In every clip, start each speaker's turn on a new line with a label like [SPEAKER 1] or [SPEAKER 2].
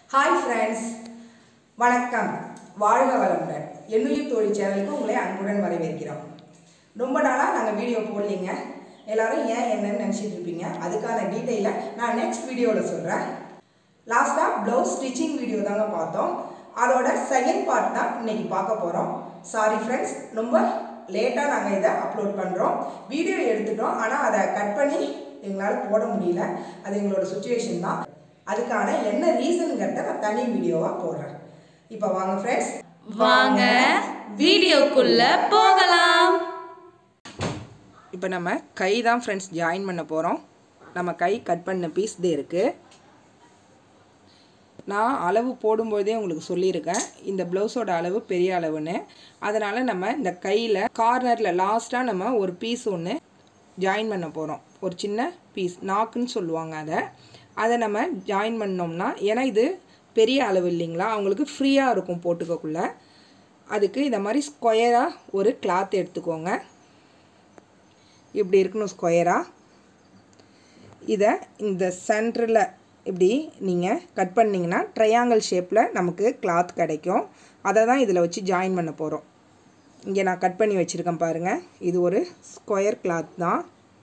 [SPEAKER 1] hi friends வணக்கம் வாழ்க வளமுடன் எண்ணுயிர் தொழில் சேனலுக்கு உங்களை அன்புடன் வரவேற்கிறோம் ரொம்ப நாளாக நாங்கள் வீடியோ போடலிங்க எல்லாரும் ஏன் என்னன்னு நினச்சிட்டு இருப்பீங்க அதுக்கான டீட்டெயிலை நான் நெக்ஸ்ட் வீடியோவில் சொல்கிறேன் லாஸ்ட்டாக ப்ளவுஸ் ஸ்டிச்சிங் வீடியோ தாங்க பார்த்தோம் அதோட செகண்ட் பார்ட் தான் இன்னைக்கு பார்க்க போகிறோம் சாரி ஃப்ரெண்ட்ஸ் ரொம்ப லேட்டாக நாங்கள் இதை அப்லோட் பண்ணுறோம் வீடியோ எடுத்துட்டோம் ஆனால் அதை கட் பண்ணி எங்களால் போட முடியல அது எங்களோட சுச்சுவேஷன் தான் அதுக்கான என்ன ரீசனுங்கிறத நான் தனி வீடியோவாக போடுறேன் இப்போ வாங்க ஃப்ரெண்ட்ஸ்
[SPEAKER 2] வாங்க வீடியோக்குள்ள போகலாம்
[SPEAKER 1] இப்போ நம்ம கை தான் ஃப்ரெண்ட்ஸ் ஜாயின் பண்ண போகிறோம் நம்ம கை கட் பண்ண பீஸ் இது இருக்குது நான் அளவு போடும்போதே உங்களுக்கு சொல்லியிருக்கேன் இந்த ப்ளவுஸோட அளவு பெரிய அளவுன்னு அதனால் நம்ம இந்த கையில் கார்னரில் லாஸ்ட்டாக நம்ம ஒரு பீஸ் ஒன்று ஜாயின் பண்ண போகிறோம் ஒரு சின்ன பீஸ் நாக்குன்னு சொல்லுவாங்க அதை அதை நம்ம ஜாயின் பண்ணோம்னா ஏன்னா இது பெரிய அளவு இல்லைங்களா அவங்களுக்கு ஃப்ரீயாக இருக்கும் போட்டுக்கக்குள்ள அதுக்கு இந்த மாதிரி ஸ்கொயராக ஒரு கிளாத் எடுத்துக்கோங்க இப்படி இருக்கணும் ஸ்கொயராக இதை இந்த சென்டரில் இப்படி நீங்கள் கட் பண்ணிங்கன்னா ட்ரையாங்கிள் ஷேப்பில் நமக்கு கிளாத் கிடைக்கும் அதை தான் இதில் வச்சு ஜாயின் பண்ண போகிறோம் இங்கே நான் கட் பண்ணி வச்சுருக்கேன் பாருங்கள் இது ஒரு ஸ்கொயர் கிளாத் தான்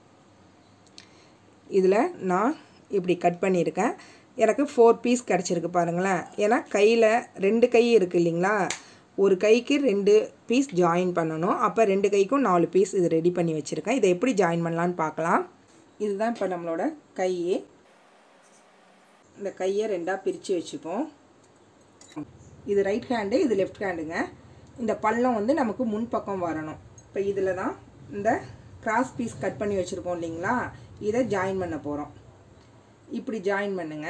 [SPEAKER 1] இதில் நான் இப்படி கட் பண்ணியிருக்கேன் எனக்கு ஃபோர் பீஸ் கிடச்சிருக்கு பாருங்களேன் ஏன்னா கையில் ரெண்டு கை இருக்குது இல்லைங்களா ஒரு கைக்கு ரெண்டு பீஸ் ஜாயின் பண்ணணும் அப்போ ரெண்டு கைக்கும் நாலு பீஸ் இது ரெடி பண்ணி வச்சுருக்கேன் இதை எப்படி ஜாயின் பண்ணலான்னு பார்க்கலாம் இதுதான் இப்போ நம்மளோட கையே இந்த கையை ரெண்டாக பிரித்து வச்சுப்போம் இது ரைட் ஹேண்டு இது லெஃப்ட் ஹேண்டுங்க இந்த பள்ளம் வந்து நமக்கு முன்பக்கம் வரணும் இப்போ இதில் தான் இந்த கிராஸ் பீஸ் கட் பண்ணி வச்சுருக்கோம் இல்லைங்களா இதை ஜாயின் பண்ண போகிறோம் இப்படி ஜாயின் பண்ணுங்க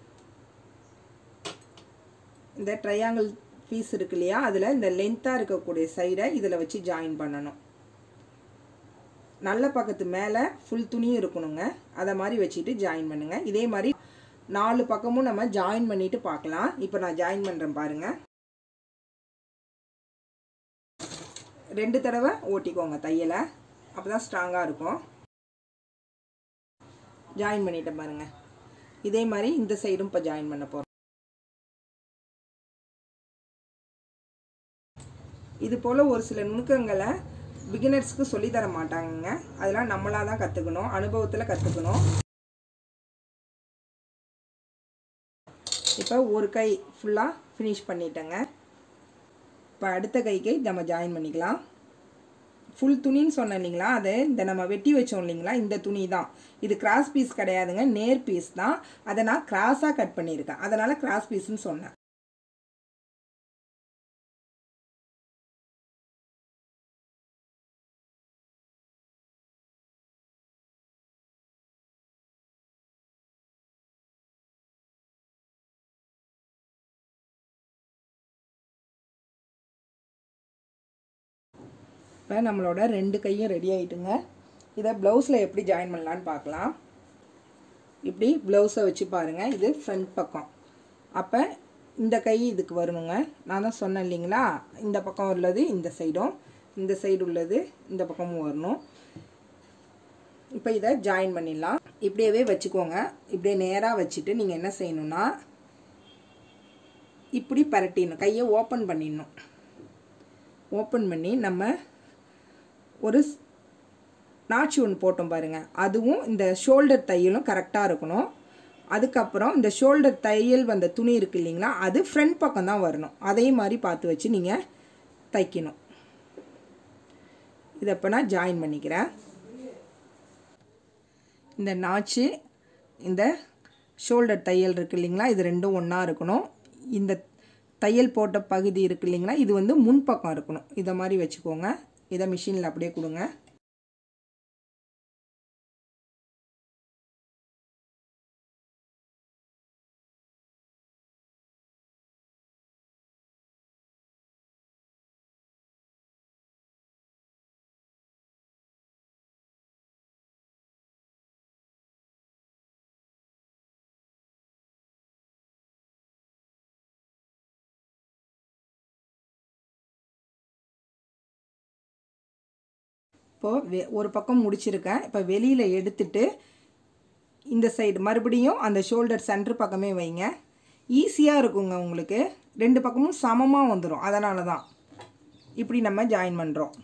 [SPEAKER 1] இந்த ட்ரையாங்கிள் பீஸ் இருக்கு இல்லையா அதில் இந்த லென்த்தாக இருக்கக்கூடிய சைடை இதில் வச்சு ஜாயின் பண்ணணும் நல்ல பக்கத்து மேலே ஃபுல் துணியும் இருக்கணுங்க அதை மாதிரி வச்சுட்டு ஜாயின் பண்ணுங்கள் இதே மாதிரி நாலு பக்கமும் நம்ம ஜாயின் பண்ணிட்டு பார்க்கலாம் இப்போ நான் ஜாயின் பண்ணுறேன் பாருங்கள் ரெண்டு தடவை ஓட்டிக்கோங்க தையலை அப்போ தான் ஸ்ட்ராங்காக இருக்கும் ஜாயின் பண்ணிட்டேன் பாருங்கள் இதே மாதிரி இந்த சைடும் இப்போ ஜாயின் பண்ண போகிறோம் இது போல் ஒரு சில நுணுக்கங்களை பிகினர்ஸ்க்கு சொல்லித்தர மாட்டாங்கங்க அதெல்லாம் நம்மளாக தான் கற்றுக்கணும் அனுபவத்தில் கற்றுக்கணும் இப்போ ஒரு கை ஃபுல்லாக ஃபினிஷ் பண்ணிட்டேங்க இப்போ அடுத்த கைக்கு நம்ம ஜாயின் பண்ணிக்கலாம் ஃபுல் துணின்னு சொன்னேன் இல்லைங்களா அது இந்த நம்ம வெட்டி வச்சோம் இல்லைங்களா இந்த துணி தான் இது கிராஸ் பீஸ் கிடையாதுங்க நேர் பீஸ் தான் அதை நான் கிராஸாக கட் பண்ணியிருக்கேன் அதனால் கிராஸ் பீஸ்ன்னு சொன்னேன் இப்போ நம்மளோட ரெண்டு கையும் ரெடி ஆகிட்டுங்க இதை ப்ளவுஸில் எப்படி ஜாயின் பண்ணலான்னு பார்க்கலாம் இப்படி ப்ளவுஸை வச்சு பாருங்கள் இது ஃப்ரண்ட் பக்கம் அப்போ இந்த கை இதுக்கு வரணுங்க நான் தான் சொன்னேன் இல்லைங்களா இந்த பக்கம் உள்ளது இந்த சைடும் இந்த சைடு உள்ளது இந்த பக்கமும் வரணும் இப்போ இதை ஜாயின் பண்ணிடலாம் இப்படியே வச்சுக்கோங்க இப்படியே நேராக வச்சுட்டு நீங்கள் என்ன செய்யணுன்னா இப்படி பரட்டிடணும் கையை ஓப்பன் பண்ணிடணும் ஓப்பன் பண்ணி நம்ம ஒரு நாச்சு ஒன்று போட்டோம் பாருங்கள் அதுவும் இந்த ஷோல்டர் தையலும் கரெக்டாக இருக்கணும் அதுக்கப்புறம் இந்த ஷோல்டர் தையல் வந்த துணி இருக்கு இல்லைங்களா அது ஃப்ரண்ட் பக்கம் தான் வரணும் அதே மாதிரி பார்த்து வச்சு நீங்கள் தைக்கணும் இதை இப்போ நான் ஜாயின் பண்ணிக்கிறேன் இந்த நாச்சு இந்த ஷோல்டர் தையல் இருக்கு இல்லைங்களா இது ரெண்டும் ஒன்றா இருக்கணும் இந்த தையல் போட்ட பகுதி இருக்கு இல்லைங்களா இது வந்து முன்பக்கம் இருக்கணும் இதை மாதிரி வச்சுக்கோங்க இதை மிஷினில் அப்படியே கொடுங்க இப்போது வெ ஒரு பக்கம் முடிச்சிருக்கேன் இப்போ வெளியில் எடுத்துட்டு இந்த சைடு மறுபடியும் அந்த ஷோல்டர் சென்டர் பக்கமே வைங்க ஈஸியாக இருக்குங்க உங்களுக்கு ரெண்டு பக்கமும் சமமாக வந்துடும் அதனால தான் இப்படி நம்ம ஜாயின் பண்ணுறோம்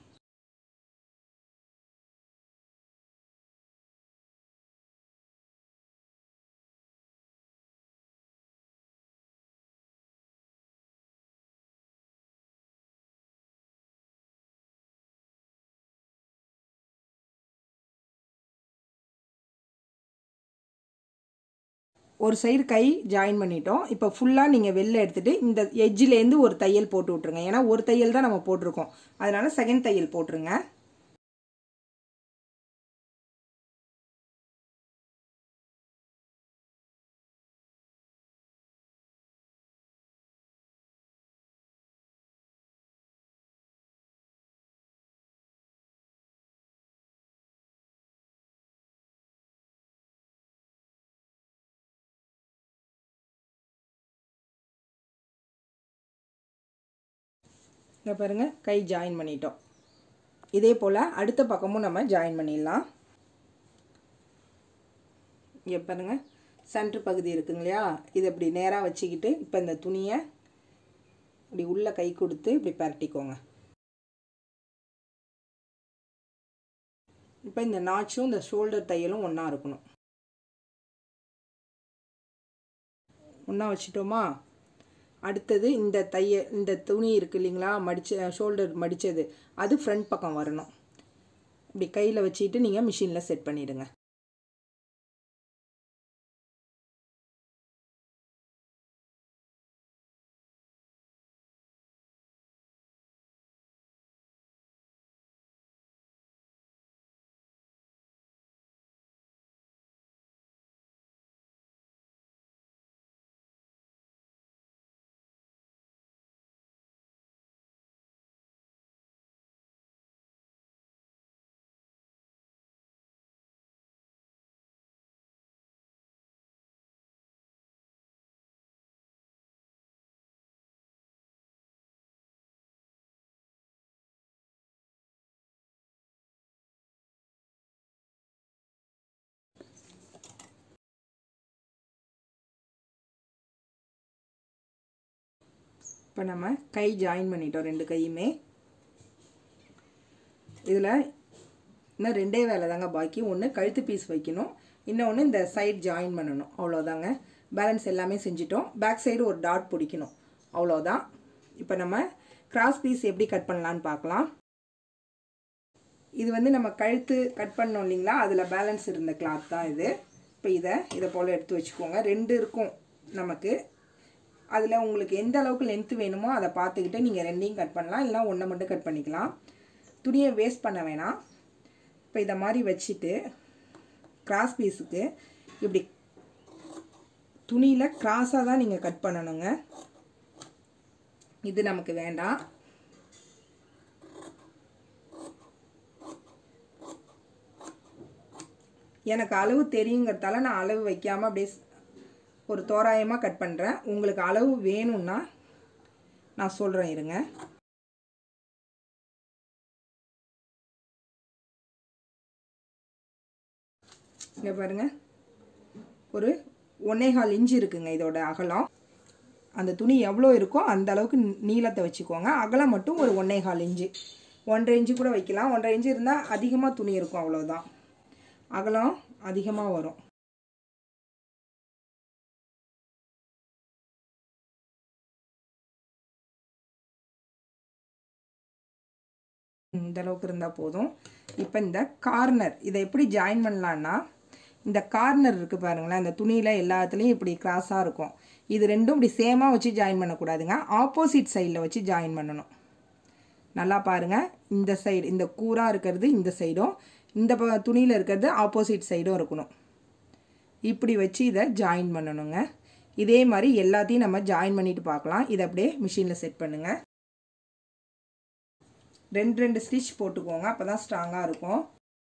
[SPEAKER 1] ஒரு சைடு கை ஜாயின் பண்ணிட்டோம் இப்போ ஃபுல்லாக நீங்கள் வெளில எடுத்துகிட்டு இந்த எட்ஜிலேருந்து ஒரு தையல் போட்டு விட்ருங்க ஏன்னா ஒரு தையல் தான் நம்ம போட்டிருக்கோம் அதனால் செகண்ட் தையல் போட்டுருங்க இங்கே பாருங்கள் கை ஜாயின் பண்ணிட்டோம் இதே போல் அடுத்த பக்கமும் நம்ம ஜாயின் பண்ணிடலாம் இங்கே பாருங்கள் சென்ட்ரு பகுதி இருக்குங்க இல்லையா இது இப்படி நேராக வச்சுக்கிட்டு இப்போ இந்த துணியை இப்படி உள்ளே கை கொடுத்து இப்படி பரட்டிக்கோங்க இப்போ இந்த நாச்சும் இந்த ஷோல்டர் தையலும் ஒன்றா இருக்கணும் ஒன்றா வச்சிட்டோமா அடுத்தது இந்த தைய இந்த துணி இருக்கு இல்லைங்களா மடிச்ச ஷோல்டர் மடித்தது அது ஃப்ரண்ட் பக்கம் வரணும் இப்படி கையில் வச்சுட்டு நீங்கள் மிஷினில் செட் பண்ணிவிடுங்க இப்போ நம்ம கை ஜாயின் பண்ணிட்டோம் ரெண்டு கையுமே இதில் இன்னும் ரெண்டே வேலை தாங்க பாக்கி ஒன்று கழுத்து பீஸ் வைக்கணும் இன்னொன்று இந்த சைட் ஜாயின் பண்ணணும் அவ்வளோதாங்க பேலன்ஸ் எல்லாமே செஞ்சிட்டோம் பேக் சைடு ஒரு டாட் பிடிக்கணும் அவ்வளோதான் இப்போ நம்ம கிராஸ் பீஸ் எப்படி கட் பண்ணலான்னு பார்க்கலாம் இது வந்து நம்ம கழுத்து கட் பண்ணோம் இல்லைங்களா அதில் பேலன்ஸ் இருந்த கிளாத் தான் இது இப்போ இதை இதை போல் எடுத்து வச்சுக்கோங்க ரெண்டு இருக்கும் நமக்கு அதில் உங்களுக்கு எந்த அளவுக்கு லென்த்து வேணுமோ அதை பார்த்துக்கிட்டு நீங்கள் ரெண்டையும் கட் பண்ணலாம் இல்லைனா ஒன்றை மட்டும் கட் பண்ணிக்கலாம் துணியை வேஸ்ட் பண்ண வேணாம் இப்போ இதை மாதிரி வச்சுட்டு கிராஸ் பீஸுக்கு இப்படி துணியில் கிராஸாக தான் நீங்கள் கட் பண்ணணுங்க இது நமக்கு வேண்டாம் எனக்கு அளவு தெரியுங்கிறதால நான் அளவு வைக்காமல் அப்படியே ஒரு தோராயமாக கட் பண்ணுறேன் உங்களுக்கு அளவு வேணும்னா நான் சொல்கிறேன் இருங்க இங்கே பாருங்கள் ஒரு ஒன்னேகால் இன்ச்சு இருக்குங்க இதோட அகலம் அந்த துணி எவ்வளோ இருக்கோ அந்த அளவுக்கு நீளத்தை வச்சுக்கோங்க அகலம் மட்டும் ஒரு ஒன்னேகால் இன்ச்சு ஒன்றரை இன்ச்சு கூட வைக்கலாம் ஒன்றரை இன்ச்சு இருந்தால் அதிகமாக துணி இருக்கும் அவ்வளோதான் அகலம் அதிகமாக வரும் இந்த அளவுக்கு இருந்தால் போதும் இப்போ இந்த கார்னர் இதை எப்படி ஜாயின் பண்ணலான்னா இந்த கார்னர் இருக்குது பாருங்களேன் இந்த துணியில் எல்லாத்துலேயும் இப்படி கிராஸாக இருக்கும் இது ரெண்டும் இப்படி சேமாக வச்சு ஜாயின் பண்ணக்கூடாதுங்க ஆப்போசிட் சைடில் வச்சு ஜாயின் பண்ணணும் நல்லா பாருங்கள் இந்த சைடு இந்த கூராக இருக்கிறது இந்த சைடும் இந்த ப துணியில் இருக்கிறது ஆப்போசிட் சைடும் இருக்கணும் இப்படி வச்சு இதை ஜாயின் பண்ணணுங்க இதே மாதிரி எல்லாத்தையும் நம்ம ஜாயின் பண்ணிட்டு பார்க்கலாம் இதை அப்படியே மிஷினில் செட் பண்ணுங்கள் ரெண்டு ரெண்டு ஸ்டிச் போட்டுக்கோங்க அப்போ தான் ஸ்ட்ராங்காக இருக்கும்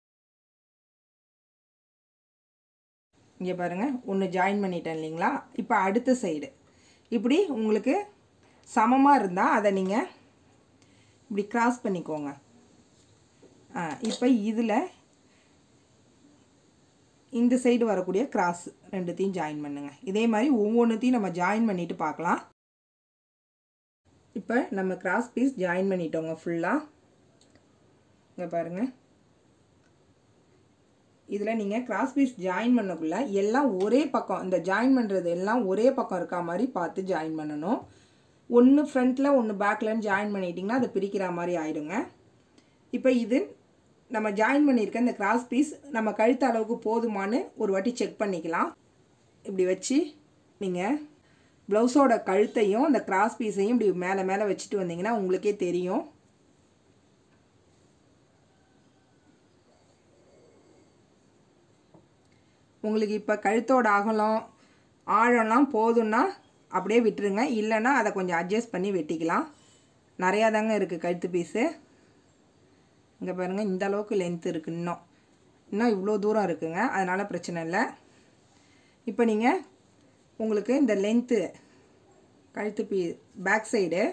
[SPEAKER 1] இங்கே பாருங்கள் ஒன்று ஜாயின் பண்ணிட்டேன் இல்லைங்களா இப்போ அடுத்த சைடு இப்படி உங்களுக்கு சமமாக இருந்தால் அதை நீங்கள் இப்படி கிராஸ் பண்ணிக்கோங்க ஆ இப்போ இதில் இந்த சைடு வரக்கூடிய கிராஸ் ரெண்டுத்தையும் ஜாயின் பண்ணுங்க இதே மாதிரி ஒவ்வொன்றுத்தையும் நம்ம ஜாயின் பண்ணிட்டு பார்க்கலாம் இப்போ நம்ம கிராஸ் பீஸ் ஜாயின் பண்ணிட்டோங்க ஃபுல்லாக இங்கே பாருங்கள் இதில் நீங்கள் கிராஸ் பீஸ் ஜாயின் பண்ணக்குள்ள எல்லாம் ஒரே பக்கம் இந்த ஜாயின் பண்ணுறது எல்லாம் ஒரே பக்கம் இருக்கா மாதிரி பார்த்து ஜாயின் பண்ணணும் ஒன்று ஃப்ரண்ட்டில் ஒன்று பேக்லன்னு ஜாயின் பண்ணிட்டிங்கன்னா அது பிரிக்கிற மாதிரி ஆயிடுங்க இப்போ இது நம்ம ஜாயின் பண்ணியிருக்க இந்த கிராஸ் பீஸ் நம்ம கழுத்து அளவுக்கு போதுமான்னு ஒரு வாட்டி செக் பண்ணிக்கலாம் இப்படி வச்சு நீங்கள் ப்ளவுஸோட கழுத்தையும் அந்த கிராஸ் பீஸையும் இப்படி மேலே மேலே வச்சுட்டு வந்தீங்கன்னா உங்களுக்கே தெரியும் உங்களுக்கு இப்போ கழுத்தோட அகலம் ஆழம்லாம் போதும்னா அப்படியே விட்டுருங்க இல்லைன்னா அதை கொஞ்சம் அட்ஜஸ்ட் பண்ணி வெட்டிக்கலாம் நிறையா தாங்க இருக்குது கழுத்து பீஸு இங்கே பாருங்கள் இந்த அளவுக்கு லென்த் இருக்குது இன்னும் இன்னும் இவ்வளோ தூரம் இருக்குங்க அதனால் பிரச்சனை இல்லை இப்போ நீங்கள் உங்களுக்கு இந்த லென்த்து கழுத்து பீ பேக் சைடு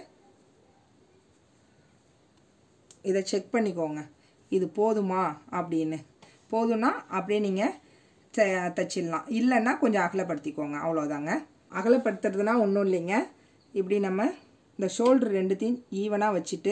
[SPEAKER 1] இதை செக் பண்ணிக்கோங்க இது போதுமா அப்படின்னு போதும்னா அப்படியே நீங்கள் த தைச்சிடலாம் இல்லைன்னா கொஞ்சம் அகலப்படுத்திக்கோங்க அவ்வளோதாங்க அகலப்படுத்துறதுனா ஒன்றும் இல்லைங்க இப்படி நம்ம இந்த ஷோல்டர் ரெண்டுத்தையும் ஈவனாக வச்சுட்டு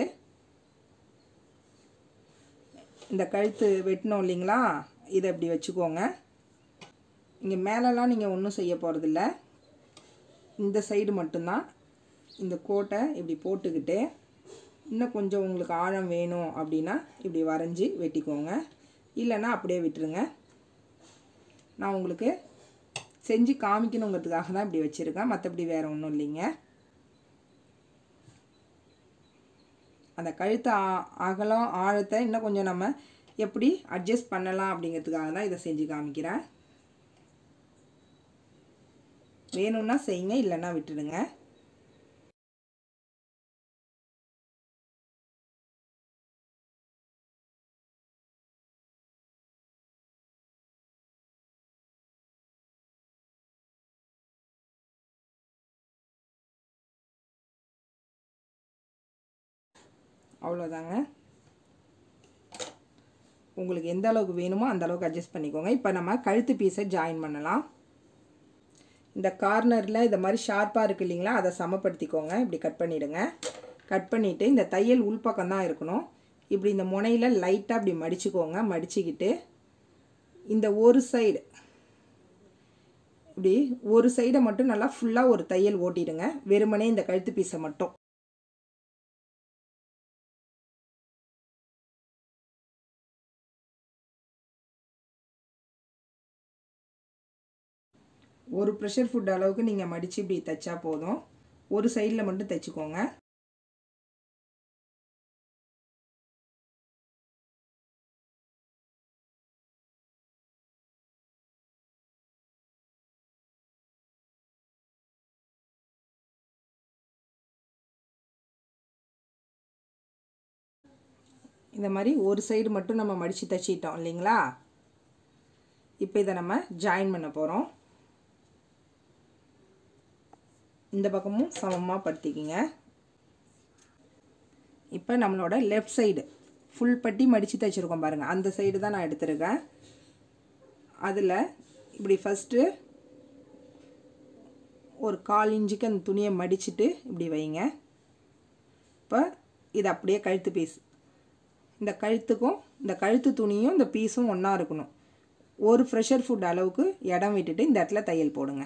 [SPEAKER 1] இந்த கழுத்து வெட்டினோம் இல்லைங்களா இதை இப்படி வச்சுக்கோங்க இங்கே மேலெலாம் நீங்கள் ஒன்றும் செய்ய போகிறதில்ல இந்த சைடு மட்டும்தான் இந்த கோட்டை இப்படி போட்டுக்கிட்டு இன்னும் கொஞ்சம் உங்களுக்கு ஆழம் வேணும் அப்படின்னா இப்படி வரைஞ்சி வெட்டிக்கோங்க இல்லைன்னா அப்படியே விட்டுருங்க நான் உங்களுக்கு செஞ்சு காமிக்கணுங்கிறதுக்காக தான் இப்படி வச்சுருக்கேன் மற்றபடி வேறு ஒன்றும் இல்லைங்க அந்த கழுத்து ஆ- அகலம் ஆழத்தை இன்னும் கொஞ்சம் நம்ம எப்படி அட்ஜஸ்ட் பண்ணலாம் அப்படிங்கிறதுக்காக தான் இதை செஞ்சு காமிக்கிறேன் வேணும்னா செய்யுங்க இல்லைன்னா விட்டுடுங்க அவ்வளோதாங்க உங்களுக்கு எந்த அளவுக்கு வேணுமோ அந்த அளவுக்கு அட்ஜஸ்ட் பண்ணிக்கோங்க இப்போ நம்ம கழுத்து பீஸை ஜாயின் பண்ணலாம் இந்த கார்னரில் இந்த மாதிரி ஷார்ப்பாக இருக்கு இல்லைங்களா அதை சமப்படுத்திக்கோங்க இப்படி கட் பண்ணிவிடுங்க கட் பண்ணிவிட்டு இந்த தையல் உள்பக்கம் தான் இருக்கணும் இப்படி இந்த முனையில் லைட்டாக இப்படி மடிச்சுக்கோங்க மடிச்சுக்கிட்டு இந்த ஒரு சைடு இப்படி ஒரு சைடை மட்டும் நல்லா ஃபுல்லாக ஒரு தையல் ஓட்டிடுங்க வெறுமனே இந்த கழுத்து பீஸை மட்டும் ஒரு ப்ரெஷர் ஃபுட் அளவுக்கு நீங்கள் மடித்து இப்படி தைச்சா போதும் ஒரு சைடில் மட்டும் தைச்சிக்கோங்க இந்த மாதிரி ஒரு சைடு மட்டும் நம்ம மடித்து தைச்சிட்டோம் இல்லைங்களா இப்போ இதை நம்ம ஜாயின் பண்ண போகிறோம் இந்த பக்கமும் சமமாக படுத்திக்கிங்க இப்போ நம்மளோட லெஃப்ட் சைடு ஃபுல் பட்டி மடித்து தைச்சிருக்கோம் பாருங்கள் அந்த சைடு தான் நான் எடுத்திருக்கேன் அதில் இப்படி ஃபஸ்ட்டு ஒரு கால் இன்ச்சுக்கு அந்த துணியை மடிச்சுட்டு இப்படி வைங்க இப்போ இது அப்படியே கழுத்து பீஸ் இந்த கழுத்துக்கும் இந்த கழுத்து துணியும் இந்த பீஸும் ஒன்றா இருக்கணும் ஒரு ஃப்ரெஷர் ஃபுட் அளவுக்கு இடம் விட்டுட்டு இந்த இடத்துல தையல் போடுங்க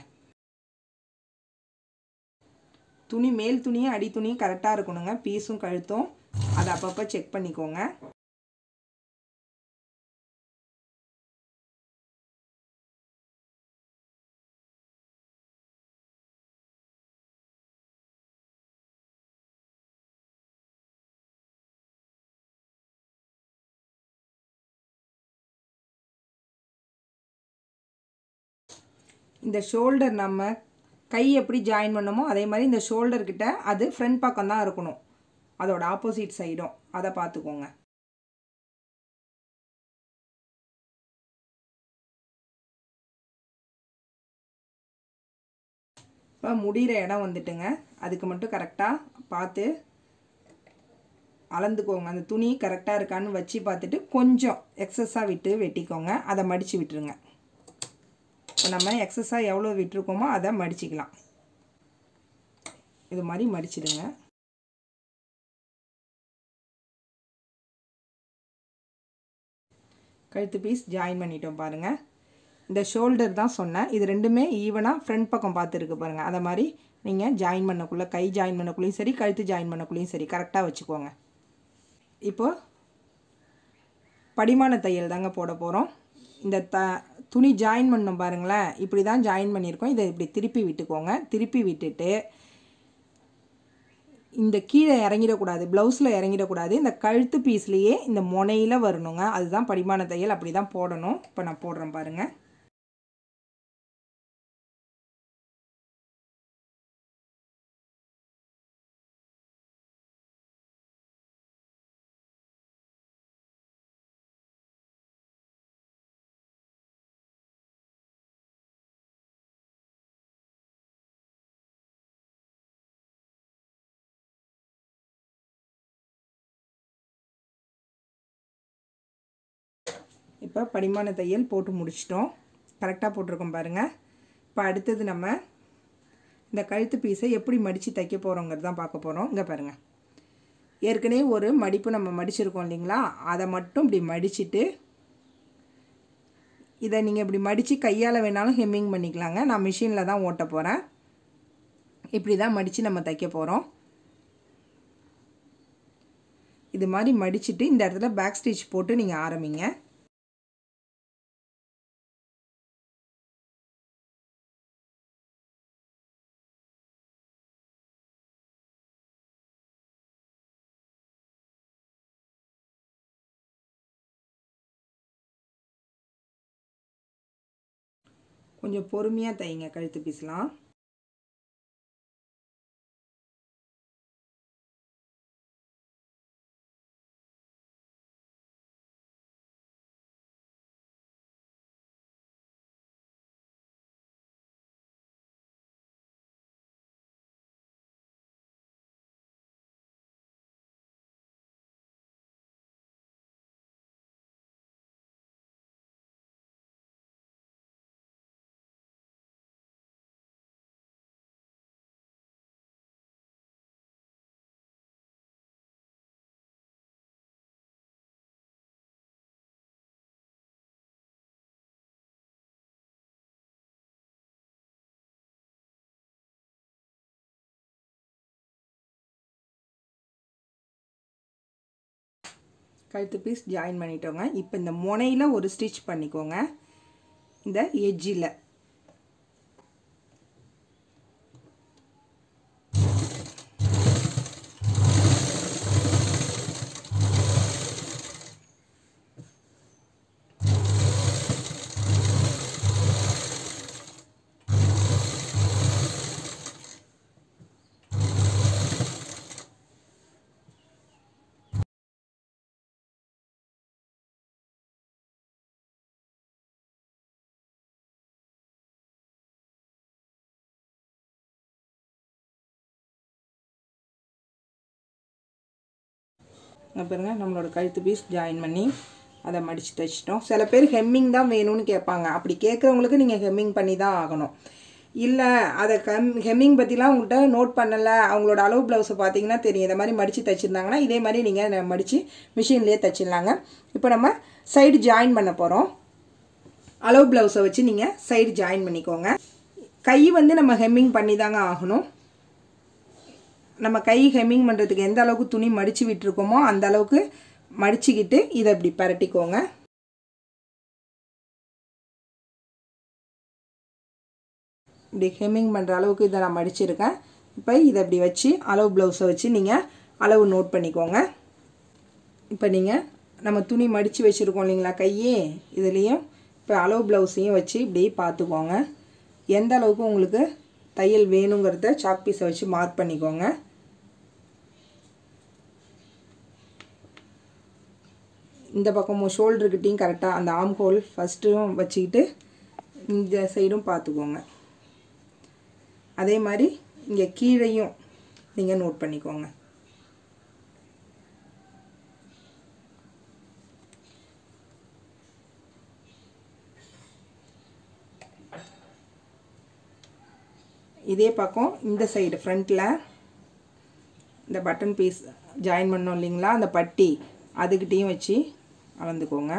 [SPEAKER 1] துணி மேல் துணியும் அடி துணியும் கரெக்டாக இருக்கணுங்க பீஸும் கழுத்தும் அதை அப்பப்போ செக் பண்ணிக்கோங்க இந்த ஷோல்டர் நம்ம கை எப்படி ஜாயின் பண்ணமோ அதே மாதிரி இந்த ஷோல்டர் கிட்ட அது ஃப்ரண்ட் பக்கம் தான் இருக்கணும் அதோட ஆப்போசிட் சைடும் அதை பார்த்துக்கோங்க இப்போ முடிகிற இடம் வந்துட்டுங்க அதுக்கு மட்டும் கரெக்டாக பார்த்து அளந்துக்கோங்க அந்த துணி கரெக்டாக இருக்கான்னு வச்சு பார்த்துட்டு கொஞ்சம் எக்ஸஸாக விட்டு வெட்டிக்கோங்க அதை மடித்து விட்டுருங்க இப்போ நம்ம எக்ஸஸாக எவ்வளோ விட்டுருக்கோமோ அதை மடிச்சிக்கலாம் இது மாதிரி மடிச்சிடுங்க கழுத்து பீஸ் ஜாயின் பண்ணிட்டோம் பாருங்கள் இந்த ஷோல்டர் தான் சொன்னேன் இது ரெண்டுமே ஈவனாக ஃப்ரண்ட் பக்கம் பார்த்துருக்கு பாருங்கள் அதை மாதிரி நீங்கள் ஜாயின் பண்ணக்குள்ளே கை ஜாயின் பண்ணக்குள்ளேயும் சரி கழுத்து ஜாயின் பண்ணக்குள்ளேயும் சரி கரெக்டாக வச்சுக்கோங்க இப்போது படிமான தையல் தாங்க போட போகிறோம் இந்த த துணி ஜாயின் பண்ணோம் பாருங்களேன் இப்படி தான் ஜாயின் பண்ணியிருக்கோம் இதை இப்படி திருப்பி விட்டுக்கோங்க திருப்பி விட்டுட்டு இந்த கீழே இறங்கிடக்கூடாது ப்ளவுஸில் இறங்கிடக்கூடாது இந்த கழுத்து பீஸ்லேயே இந்த முனையில் வரணுங்க அதுதான் படிமான தையல் அப்படி தான் போடணும் இப்போ நான் போடுறேன் பாருங்கள் இப்போ படிமான தையல் போட்டு முடிச்சிட்டோம் கரெக்டாக போட்டிருக்கோம் பாருங்கள் இப்போ அடுத்தது நம்ம இந்த கழுத்து பீஸை எப்படி மடித்து தைக்க போகிறோங்கிறது தான் பார்க்க போகிறோம் இங்கே பாருங்கள் ஏற்கனவே ஒரு மடிப்பு நம்ம மடிச்சிருக்கோம் இல்லைங்களா அதை மட்டும் இப்படி மடிச்சிட்டு இதை நீங்கள் இப்படி மடித்து கையால் வேணாலும் ஹெம்மிங் பண்ணிக்கலாங்க நான் மிஷினில் தான் ஓட்ட போகிறேன் இப்படி தான் மடித்து நம்ம தைக்க போகிறோம் இது மாதிரி மடிச்சுட்டு இந்த இடத்துல பேக் ஸ்டிச் போட்டு நீங்கள் ஆரம்பிங்க கொஞ்சம் பொறுமையாக தைங்க கழுத்து பீஸ்லாம் கழுத்து பீஸ் ஜாயின் பண்ணிட்டோங்க இப்போ இந்த முனையில் ஒரு ஸ்டிச் பண்ணிக்கோங்க இந்த எஜ்ஜில் இங்கே பாருங்க நம்மளோட கழுத்து பீஸ் ஜாயின் பண்ணி அதை மடித்து தைச்சிட்டோம் சில பேர் ஹெம்மிங் தான் வேணும்னு கேட்பாங்க அப்படி கேட்குறவங்களுக்கு நீங்கள் ஹெம்மிங் பண்ணி தான் ஆகணும் இல்லை அதை கம் ஹெம்மிங் பற்றிலாம் உங்கள்கிட்ட நோட் பண்ணலை அவங்களோட அளவு ப்ளவுஸை பார்த்தீங்கன்னா தெரியும் இதை மாதிரி மடித்து தைச்சிருந்தாங்கன்னா இதே மாதிரி நீங்கள் மடித்து மிஷின்லேயே தைச்சிடலாங்க இப்போ நம்ம சைடு ஜாயின் பண்ண போகிறோம் அளவு ப்ளவுஸை வச்சு நீங்கள் சைடு ஜாயின் பண்ணிக்கோங்க கை வந்து நம்ம ஹெம்மிங் பண்ணி தாங்க ஆகணும் நம்ம கை ஹெம்மிங் பண்ணுறதுக்கு எந்த அளவுக்கு துணி மடித்து விட்டுருக்கோமோ அந்த அளவுக்கு மடிச்சுக்கிட்டு இதை இப்படி பரட்டிக்கோங்க இப்படி ஹெம்மிங் பண்ணுற அளவுக்கு இதை நான் மடிச்சிருக்கேன் இப்போ இதை இப்படி வச்சு அளவு ப்ளவுஸை வச்சு நீங்கள் அளவு நோட் பண்ணிக்கோங்க இப்போ நீங்கள் நம்ம துணி மடித்து வச்சுருக்கோம் இல்லைங்களா கையே இதுலேயும் இப்போ அளவு ப்ளவுஸையும் வச்சு இப்படி பார்த்துக்கோங்க எந்த அளவுக்கு உங்களுக்கு தையல் வேணுங்கிறத சாக் பீஸை வச்சு மார்க் பண்ணிக்கோங்க இந்த பக்கமும் ஷோல்டருக்கிட்டையும் கரெக்டாக அந்த ஆம் ஹோல் ஃபஸ்ட்டும் வச்சுக்கிட்டு இந்த சைடும் பார்த்துக்கோங்க அதே மாதிரி இங்கே கீழையும் நீங்கள் நோட் பண்ணிக்கோங்க இதே பக்கம் இந்த சைடு ஃப்ரண்ட்டில் இந்த பட்டன் பீஸ் ஜாயின் பண்ணோம் இல்லைங்களா அந்த பட்டி அதுக்கிட்டேயும் வச்சு அளந்துக்கோங்க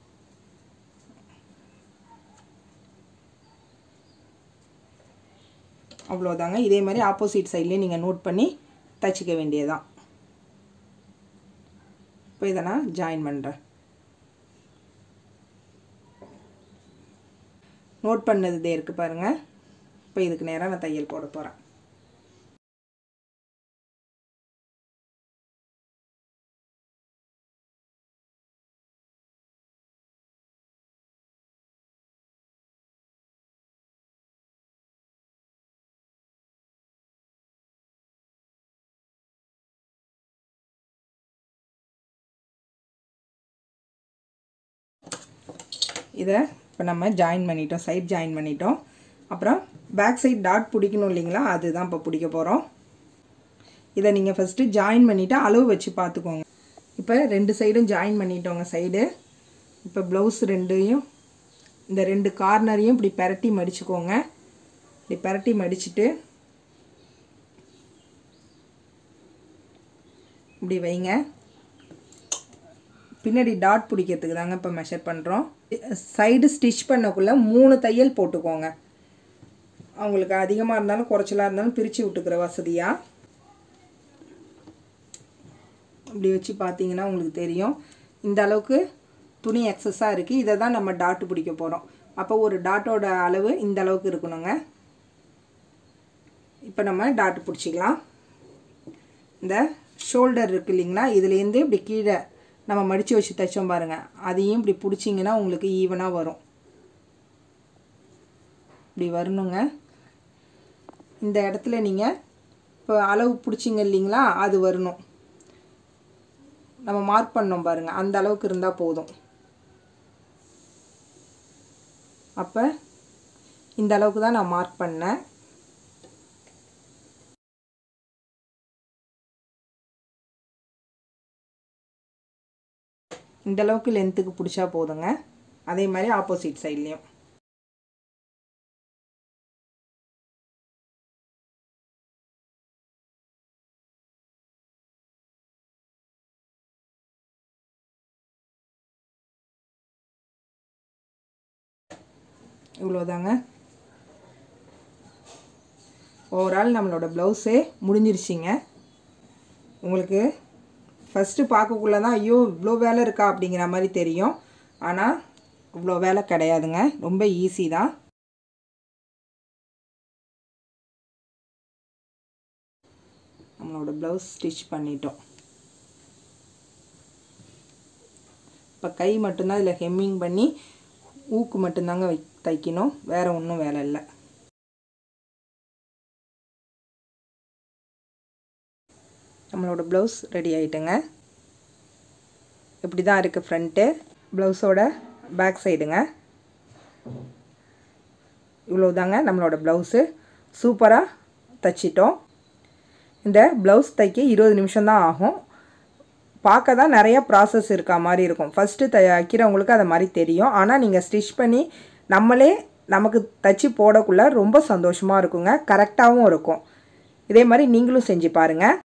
[SPEAKER 1] அவ்வளோதாங்க இதே மாதிரி ஆப்போசிட் சைட்லேயும் நீங்கள் நோட் பண்ணி தச்சுக்க வேண்டியதுதான் இப்போ இதை நான் ஜாயின் பண்ணுறேன் நோட் பண்ணது இதே இருக்குது பாருங்கள் இப்போ இதுக்கு நேராக நான் தையல் போட போகிறேன் இதை இப்போ நம்ம ஜாயின் பண்ணிட்டோம் சைட் ஜாயின் பண்ணிட்டோம் அப்புறம் பேக் சைட் டாட் பிடிக்கணும் இல்லைங்களா அதுதான் இப்போ பிடிக்க போகிறோம் இதை நீங்கள் ஃபஸ்ட்டு ஜாயின் பண்ணிவிட்டு அளவு வச்சு பார்த்துக்கோங்க இப்போ ரெண்டு சைடும் ஜாயின் பண்ணிட்டோங்க சைடு இப்போ ப்ளவுஸ் ரெண்டையும் இந்த ரெண்டு கார்னரையும் இப்படி பெரட்டி மடிச்சுக்கோங்க இப்படி பெரட்டி மடிச்சுட்டு இப்படி வைங்க பின்னாடி டாட் பிடிக்கிறதுக்கு தாங்க இப்போ மெஷர் பண்ணுறோம் சைடு ஸ்டிச் பண்ணக்குள்ளே மூணு தையல் போட்டுக்கோங்க அவங்களுக்கு அதிகமாக இருந்தாலும் குறைச்சலாக இருந்தாலும் பிரித்து விட்டுக்கிற வசதியாக இப்படி வச்சு பார்த்தீங்கன்னா உங்களுக்கு தெரியும் இந்த அளவுக்கு துணி எக்ஸஸாக இருக்குது இதை தான் நம்ம டாட்டு பிடிக்க போகிறோம் அப்போ ஒரு டாட்டோட அளவு இந்த அளவுக்கு இருக்கணுங்க இப்போ நம்ம டாட்டு பிடிச்சிக்கலாம் இந்த ஷோல்டர் இருக்கு இல்லைங்களா இதுலேருந்து இப்படி கீழே நம்ம மடித்து வச்சு தைச்சோம் பாருங்கள் அதையும் இப்படி பிடிச்சிங்கன்னா உங்களுக்கு ஈவனாக வரும் இப்படி வரணுங்க இந்த இடத்துல நீங்கள் இப்போ அளவு பிடிச்சிங்க இல்லைங்களா அது வரணும் நம்ம மார்க் பண்ணோம் பாருங்கள் அந்த அளவுக்கு இருந்தால் போதும் அப்போ இந்த அளவுக்கு தான் நான் மார்க் பண்ணேன் இந்த அளவுக்கு லென்த்துக்கு பிடிச்சா போதுங்க அதே மாதிரி ஆப்போசிட் சைட்லேயும் இவ்வளோதாங்க ஓவரால் நம்மளோட ப்ளவுஸே முடிஞ்சிருச்சிங்க உங்களுக்கு ஃபஸ்ட்டு பார்க்கக்குள்ள தான் ஐயோ இவ்வளோ வேலை இருக்கா அப்படிங்கிற மாதிரி தெரியும் ஆனால் இவ்வளோ வேலை கிடையாதுங்க ரொம்ப ஈஸி தான் நம்மளோட ப்ளவுஸ் ஸ்டிச் பண்ணிட்டோம் இப்போ கை மட்டும்தான் இதில் ஹெம்மிங் பண்ணி ஊக்கு மட்டும்தாங்க வை தைக்கணும் வேறு ஒன்றும் வேலை இல்லை நம்மளோட ப்ளவுஸ் ரெடி ஆகிட்டுங்க இப்படி தான் இருக்குது ஃப்ரண்ட்டு ப்ளவுஸோட பேக் சைடுங்க இவ்வளோ தாங்க நம்மளோட ப்ளவுஸு சூப்பராக தைச்சிட்டோம் இந்த ப்ளவுஸ் தைக்க இருபது நிமிஷம் தான் ஆகும் பார்க்க தான் நிறைய ப்ராசஸ் இருக்கா மாதிரி இருக்கும் ஃபஸ்ட்டு தைக்கிறவங்களுக்கு அது மாதிரி தெரியும் ஆனால் நீங்கள் ஸ்டிச் பண்ணி நம்மளே நமக்கு தச்சு போடக்குள்ள ரொம்ப சந்தோஷமாக இருக்குங்க கரெக்டாகவும் இருக்கும் இதே மாதிரி நீங்களும் செஞ்சு பாருங்கள்